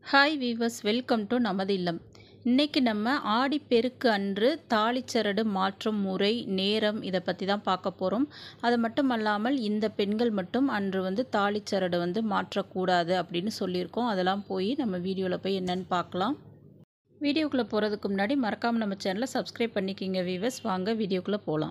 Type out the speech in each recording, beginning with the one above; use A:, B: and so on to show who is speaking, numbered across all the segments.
A: hi viewers welcome to நமது இல்லம் இன்னைக்கு நம்ம ஆடிப்பெருக்கு அன்று தாலிச்சரடு மாற்றும் முறை நேரம் இதை பற்றி தான் பார்க்க போகிறோம் அது மட்டும் அல்லாமல் இந்த பெண்கள் மட்டும் அன்று வந்து தாலிச்சரடு வந்து மாற்றக்கூடாது அப்படின்னு சொல்லியிருக்கோம் அதெல்லாம் போய் நம்ம வீடியோவில் போய் என்னன்னு பார்க்கலாம் வீடியோக்குள்ளே போகிறதுக்கு முன்னாடி மறக்காமல் நம்ம சேனலை சப்ஸ்கிரைப் பண்ணிக்கிங்க வீவர்ஸ் வாங்க வீடியோக்குள்ளே போகலாம்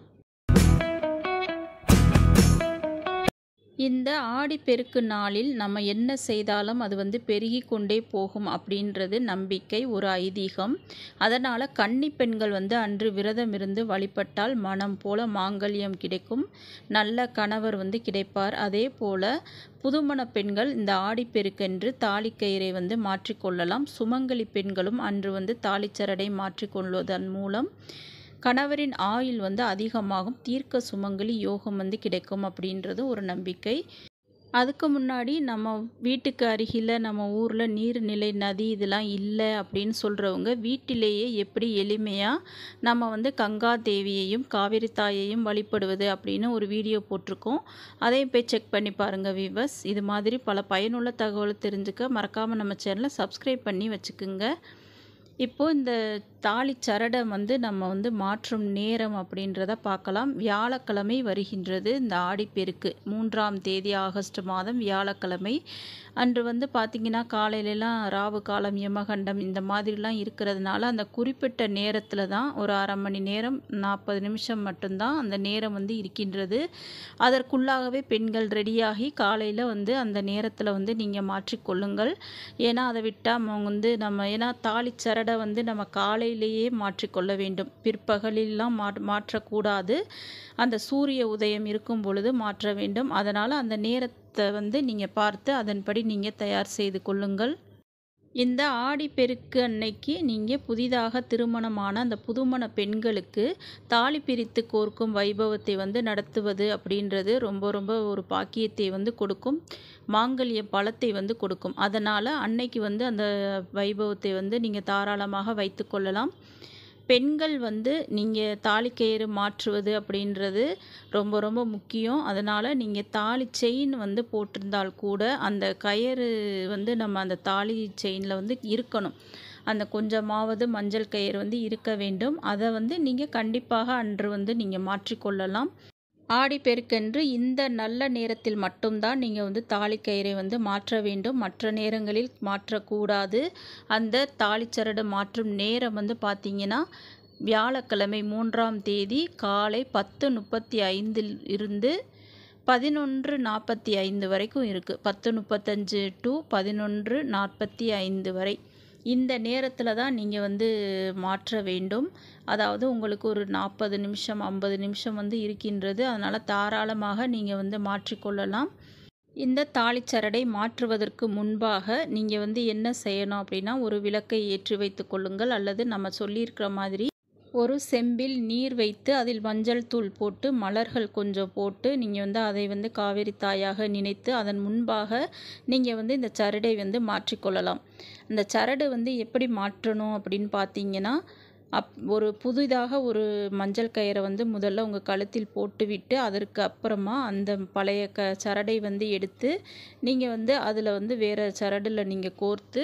A: இந்த ஆடிப்பெருக்கு நாளில் நம்ம என்ன செய்தாலும் அது வந்து பெருகி கொண்டே போகும் அப்படின்றது நம்பிக்கை ஒரு ஐதீகம் அதனால் கன்னி பெண்கள் வந்து அன்று விரதம் இருந்து வழிபட்டால் மனம் போல மாங்கல்யம் கிடைக்கும் நல்ல கணவர் வந்து கிடைப்பார் அதே போல் புதுமண பெண்கள் இந்த ஆடிப்பெருக்கென்று தாலிக்கயிறை வந்து மாற்றிக்கொள்ளலாம் சுமங்கலி பெண்களும் அன்று வந்து தாலிச்சரடை மாற்றிக்கொள்வதன் மூலம் கணவரின் ஆயுள் வந்து அதிகமாகும் தீர்க்க சுமங்கலி யோகம் வந்து கிடைக்கும் அப்படின்றது ஒரு நம்பிக்கை அதுக்கு முன்னாடி நம்ம வீட்டுக்கு அருகில் நம்ம ஊரில் நீர்நிலை நதி இதெல்லாம் இல்லை அப்படின்னு சொல்கிறவங்க வீட்டிலேயே எப்படி எளிமையாக நம்ம வந்து கங்கா தேவியையும் காவிரி தாயையும் வழிபடுவது அப்படின்னு ஒரு வீடியோ போட்டிருக்கோம் அதையும் போய் செக் பண்ணி பாருங்கள் வீவர்ஸ் இது மாதிரி பல பயனுள்ள தகவல் தெரிஞ்சுக்க மறக்காமல் நம்ம சேனலை சப்ஸ்கிரைப் பண்ணி வச்சுக்குங்க இப்போது இந்த தாலி சரடை வந்து நம்ம வந்து மாற்றும் நேரம் அப்படின்றத பார்க்கலாம் வியாழக்கிழமை வருகின்றது இந்த ஆடிப்பெருக்கு மூன்றாம் தேதி ஆகஸ்ட் மாதம் வியாழக்கிழமை அன்று வந்து பார்த்திங்கன்னா காலையிலலாம் ராவு காலம் யமகண்டம் இந்த மாதிரிலாம் இருக்கிறதுனால அந்த குறிப்பிட்ட நேரத்தில் தான் ஒரு அரை மணி நேரம் நாற்பது நிமிஷம் மட்டும்தான் அந்த நேரம் வந்து இருக்கின்றது அதற்குள்ளாகவே பெண்கள் ரெடியாகி காலையில் வந்து அந்த நேரத்தில் வந்து நீங்கள் மாற்றிக்கொள்ளுங்கள் ஏன்னா அதை விட்டால் வந்து நம்ம ஏன்னா தாலி சரடை வந்து நம்ம காலையிலேயே மாற்றிக்கொள்ள வேண்டும் பிற்பகலிலாம் மா மாற்றக்கூடாது அந்த சூரிய உதயம் இருக்கும் பொழுது மாற்ற வேண்டும் அதனால் அந்த நேரத்தை வந்து நீங்கள் பார்த்து அதன்படி நீங்கள் தயார் செய்து கொள்ளுங்கள் இந்த ஆடிப்பெருக்கு அன்னைக்கு நீங்கள் புதிதாக திருமணமான அந்த புதுமண பெண்களுக்கு தாலி பிரித்து கோர்க்கும் வைபவத்தை வந்து நடத்துவது அப்படின்றது ரொம்ப ரொம்ப ஒரு பாக்கியத்தை வந்து கொடுக்கும் மாங்கல்ய பழத்தை வந்து கொடுக்கும் அதனால் அன்னைக்கு வந்து அந்த வைபவத்தை வந்து நீங்கள் தாராளமாக வைத்து கொள்ளலாம் பெண்கள் வந்து நீங்கள் தாலிக்கயிறு மாற்றுவது அப்படின்றது ரொம்ப ரொம்ப முக்கியம் அதனால் நீங்கள் தாலி செயின் வந்து போட்டிருந்தால் கூட அந்த கயிறு வந்து நம்ம அந்த தாலி செயினில் வந்து இருக்கணும் அந்த கொஞ்சமாவது மஞ்சள் கயிறு வந்து இருக்க வேண்டும் அதை வந்து நீங்கள் கண்டிப்பாக அன்று வந்து நீங்கள் மாற்றிக்கொள்ளலாம் ஆடிப்பெருக்கென்று இந்த நல்ல நேரத்தில் மட்டும்தான் நீங்கள் வந்து தாலிக்கயிறை வந்து மாற்ற வேண்டும் மற்ற நேரங்களில் மாற்றக்கூடாது அந்த தாலிச்சரடு மாற்றும் நேரம் வந்து பார்த்திங்கன்னா வியாழக்கிழமை மூன்றாம் தேதி காலை பத்து முப்பத்தி ஐந்தில் இருந்து பதினொன்று நாற்பத்தி ஐந்து வரைக்கும் இருக்குது பத்து முப்பத்தஞ்சு டு பதினொன்று நாற்பத்தி ஐந்து வரை இந்த நேரத்தில் தான் நீங்கள் வந்து மாற்ற வேண்டும் அதாவது உங்களுக்கு ஒரு நாற்பது நிமிஷம் ஐம்பது நிமிஷம் வந்து இருக்கின்றது அதனால் தாராளமாக நீங்கள் வந்து மாற்றிக்கொள்ளலாம் இந்த தாலிச்சரடை மாற்றுவதற்கு முன்பாக நீங்கள் வந்து என்ன செய்யணும் அப்படின்னா ஒரு விளக்கை ஏற்றி வைத்து கொள்ளுங்கள் அல்லது நம்ம சொல்லியிருக்கிற மாதிரி ஒரு செம்பில் நீர் வைத்து அதில் மஞ்சள் தூள் போட்டு மலர்கள் கொஞ்சம் போட்டு நீங்கள் வந்து அதை வந்து காவேரி தாயாக நினைத்து அதன் முன்பாக நீங்கள் வந்து இந்த சரடை வந்து மாற்றிக்கொள்ளலாம் இந்த சரடு வந்து எப்படி மாற்றணும் அப்படின்னு பார்த்தீங்கன்னா அப் ஒரு புதிதாக ஒரு மஞ்சள் கயிறை வந்து முதல்ல உங்கள் கழுத்தில் போட்டுவிட்டு அதற்கு அப்புறமா அந்த பழைய க சரடை வந்து எடுத்து நீங்கள் வந்து அதில் வந்து வேறு சரடில் நீங்கள் கோர்த்து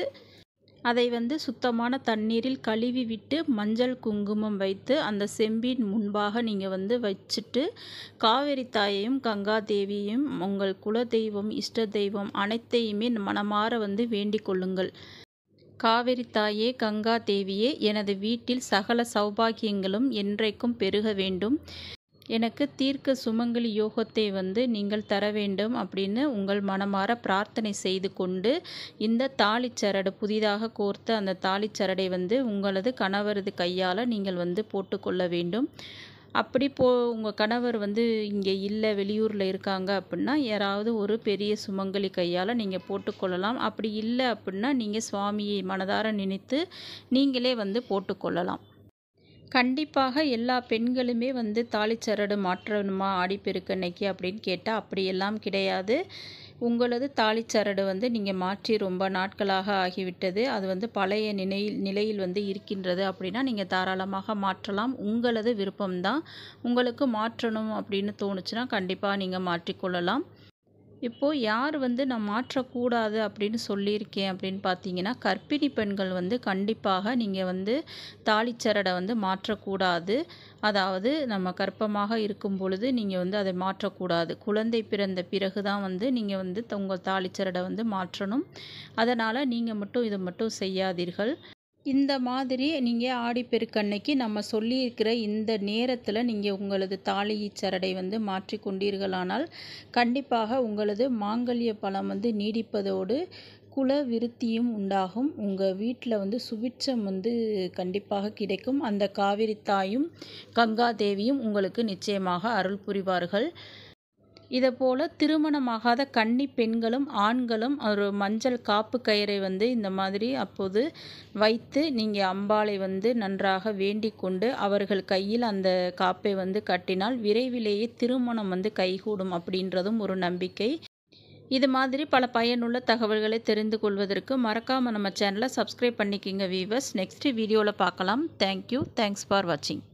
A: அதை வந்து சுத்தமான தண்ணீரில் கழுவி விட்டு மஞ்சள் குங்குமம் வைத்து அந்த செம்பின் முன்பாக நீங்கள் வந்து வச்சுட்டு காவிரி தாயையும் கங்கா தேவியையும் உங்கள் குல தெய்வம் இஷ்ட தெய்வம் அனைத்தையுமே மனமாற வந்து வேண்டிக் கொள்ளுங்கள் காவிரி தாயே கங்கா தேவியே எனது வீட்டில் சகல சௌபாகியங்களும் என்றைக்கும் பெருக வேண்டும் எனக்கு தீர்க்க சுமங்கலி யோகத்தை வந்து நீங்கள் தர வேண்டும் அப்படின்னு உங்கள் மனமாற பிரார்த்தனை செய்து கொண்டு இந்த தாலிச்சரடு புதிதாக கோர்த்த அந்த தாலிச்சரடை வந்து உங்களது கணவரது கையால் நீங்கள் வந்து போட்டுக்கொள்ள வேண்டும் அப்படி போ உங்கள் கணவர் வந்து இங்கே இல்லை வெளியூரில் இருக்காங்க அப்படின்னா யாராவது ஒரு பெரிய சுமங்கலி கையால் நீங்கள் போட்டுக்கொள்ளலாம் அப்படி இல்லை அப்படின்னா நீங்கள் சுவாமியை மனதார நினைத்து நீங்களே வந்து போட்டுக்கொள்ளலாம் கண்டிப்பாக எல்லா பெண்களுமே வந்து தாலிச்சரடு மாற்றணுமா ஆடிப்பெருக்கு அன்னைக்கு அப்படின்னு கேட்டால் அப்படியெல்லாம் கிடையாது உங்களது தாலிச்சரடு வந்து நீங்கள் மாற்றி ரொம்ப நாட்களாக ஆகிவிட்டது அது வந்து பழைய நிலையில் நிலையில் வந்து இருக்கின்றது அப்படின்னா நீங்கள் தாராளமாக மாற்றலாம் உங்களது விருப்பம்தான் உங்களுக்கு மாற்றணும் அப்படின்னு தோணுச்சுன்னா கண்டிப்பாக நீங்கள் மாற்றிக்கொள்ளலாம் இப்போது யார் வந்து நான் மாற்றக்கூடாது அப்படின்னு சொல்லியிருக்கேன் அப்படின்னு பார்த்தீங்கன்னா கர்ப்பிணி பெண்கள் வந்து கண்டிப்பாக நீங்கள் வந்து தாலிச்சரடை வந்து மாற்றக்கூடாது அதாவது நம்ம கர்ப்பமாக இருக்கும் பொழுது நீங்கள் வந்து அதை மாற்றக்கூடாது குழந்தை பிறந்த பிறகு தான் வந்து நீங்கள் வந்து உங்கள் தாலிச்சரடை வந்து மாற்றணும் அதனால் நீங்கள் மட்டும் இதை மட்டும் செய்யாதீர்கள் இந்த மாதிரி நீங்கள் ஆடிப்பெருக்கன்னைக்கு நம்ம சொல்லியிருக்கிற இந்த நேரத்தில் நீங்கள் உங்களது தாலி சரடை வந்து மாற்றி கொண்டீர்களானால் கண்டிப்பாக உங்களது மாங்கல்ய பலம் வந்து நீடிப்பதோடு குல விருத்தியும் உண்டாகும் உங்கள் வீட்டில் வந்து சுபிட்சம் வந்து கண்டிப்பாக கிடைக்கும் அந்த காவிரி தாயும் கங்கா தேவியும் உங்களுக்கு நிச்சயமாக அருள் புரிவார்கள் இதை போல் திருமணமாகாத கன்னி பெண்களும் ஆண்களும் ஒரு மஞ்சள் காப்பு கயிறை வந்து இந்த மாதிரி அப்போது வைத்து நீங்கள் அம்பாளை வந்து நன்றாக வேண்டிக் கொண்டு அவர்கள் கையில் அந்த காப்பை வந்து கட்டினால் விரைவிலேயே திருமணம் வந்து கைகூடும் அப்படின்றதும் ஒரு நம்பிக்கை இது மாதிரி பல பயனுள்ள தகவல்களை தெரிந்து கொள்வதற்கு மறக்காமல் நம்ம சேனலை சப்ஸ்கிரைப் பண்ணிக்கிங்க வீவர்ஸ் நெக்ஸ்ட் வீடியோவில் பார்க்கலாம் தேங்க்யூ தேங்க்ஸ் ஃபார் வாட்சிங்